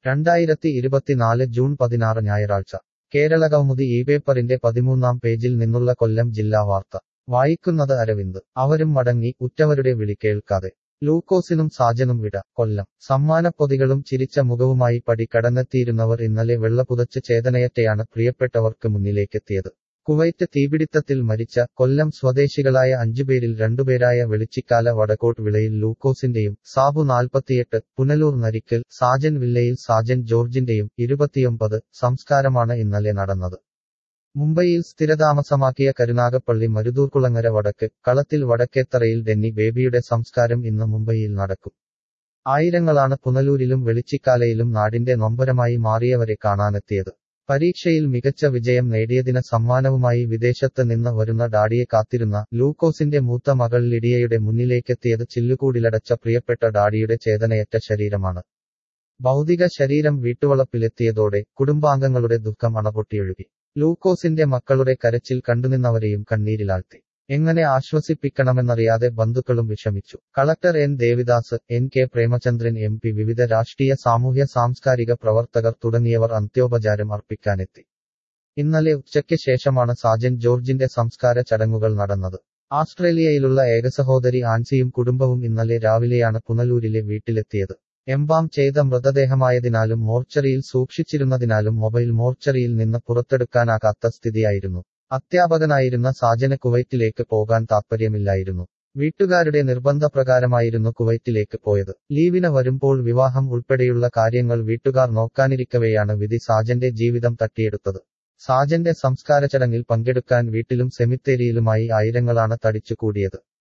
രണ്ടായിരത്തി ഇരുപത്തിനാല് ജൂൺ പതിനാറ് ഞായറാഴ്ച കേരളകൗമുദി ഈ പേപ്പറിന്റെ പതിമൂന്നാം പേജിൽ നിന്നുള്ള കൊല്ലം ജില്ലാ വാർത്ത വായിക്കുന്നത് അരവിന്ദ് അവരും മടങ്ങി ഉറ്റവരുടെ വിളി കേൾക്കാതെ ലൂക്കോസിനും സാജനും വിട കൊല്ലം സമ്മാനപ്പൊതികളും ചിരിച്ച മുഖവുമായി പടി കടന്നെത്തിയിരുന്നവർ ഇന്നലെ വെള്ളപുതച്ച് ചേതനയറ്റയാണ് പ്രിയപ്പെട്ടവർക്ക് മുന്നിലേക്കെത്തിയത് കുവൈറ്റ് തീപിടിത്തത്തിൽ മരിച്ച കൊല്ലം സ്വദേശികളായ അഞ്ചുപേരിൽ രണ്ടുപേരായ വെളിച്ചിക്കാല വടക്കോട്ട് വിളയിൽ ലൂക്കോസിന്റെയും സാബു നാൽപ്പത്തിയെട്ട് പുനലൂർ നരിക്കൽ സാജൻ വില്ലയിൽ സാജൻ ജോർജിന്റെയും ഇരുപത്തിയൊമ്പത് സംസ്കാരമാണ് ഇന്നലെ നടന്നത് മുംബൈയിൽ സ്ഥിരതാമസമാക്കിയ കരുനാഗപ്പള്ളി മരുതൂർക്കുളങ്ങര വടക്ക് കളത്തിൽ വടക്കേത്തറയിൽ ഡെന്നി ബേബിയുടെ സംസ്കാരം ഇന്ന് മുംബൈയിൽ നടക്കും ആയിരങ്ങളാണ് പുനലൂരിലും വെളിച്ചിക്കാലയിലും നാടിന്റെ നൊമ്പരമായി മാറിയവരെ കാണാനെത്തിയത് പരീക്ഷയിൽ മികച്ച വിജയം നേടിയതിന് സമ്മാനവുമായി വിദേശത്ത് നിന്ന് വരുന്ന ഡാഡിയെ കാത്തിരുന്ന ലൂക്കോസിന്റെ മൂത്ത മകൾ ലിഡിയയുടെ മുന്നിലേക്കെത്തിയത് ചില്ലുകൂടിലടച്ച പ്രിയപ്പെട്ട ഡാഡിയുടെ ചേതനയറ്റ ശരീരമാണ് ഭൗതിക ശരീരം വീട്ടുവളപ്പിലെത്തിയതോടെ കുടുംബാംഗങ്ങളുടെ ദുഃഖം അണപൊട്ടിയൊഴുകി ലൂക്കോസിന്റെ മക്കളുടെ കരച്ചിൽ കണ്ടുനിന്നവരെയും കണ്ണീരിലാഴ്ത്തി എങ്ങനെ ആശ്വസിപ്പിക്കണമെന്നറിയാതെ ബന്ധുക്കളും വിഷമിച്ചു collector N Devidas N K Premachandran M P വിവിധ രാഷ്ട്രീയ സാമൂഹ്യ സാംസ്കാരിക പ്രവർത്തകർ തുടങ്ങിയവർ അന്ത്യോപചാരം അർപ്പിക്കാനെത്തി ഇന്നലെ ഉച്ചയ്ക്ക് ശേഷമാണ് സാജൻ ജോർജിന്റെ സംസ്കാര ചടങ്ങുകൾ നടന്നത് ആസ്ട്രേലിയയിലുള്ള ഏകസഹോദരി ആൻസിയും കുടുംബവും ഇന്നലെ രാവിലെയാണ് പുനലൂരിലെ വീട്ടിലെത്തിയത് എംബാം ചെയ്ത മൃതദേഹമായതിനാലും മോർച്ചറിയിൽ സൂക്ഷിച്ചിരുന്നതിനാലും മൊബൈൽ മോർച്ചറിയിൽ നിന്ന് പുറത്തെടുക്കാനാകാത്ത സ്ഥിതിയായിരുന്നു അധ്യാപകനായിരുന്ന സാജന് കുവൈറ്റിലേക്ക് പോകാൻ താൽപ്പര്യമില്ലായിരുന്നു വീട്ടുകാരുടെ നിർബന്ധപ്രകാരമായിരുന്നു കുവൈറ്റിലേക്ക് പോയത് ലീവിന് വരുമ്പോൾ വിവാഹം ഉൾപ്പെടെയുള്ള കാര്യങ്ങൾ വീട്ടുകാർ നോക്കാനിരിക്കവെയാണ് വിധി സാജന്റെ ജീവിതം തട്ടിയെടുത്തത് സാജന്റെ സംസ്കാര ചടങ്ങിൽ പങ്കെടുക്കാൻ വീട്ടിലും സെമിത്തേരിയിലുമായി ആയിരങ്ങളാണ് തടിച്ചുകൂടിയത്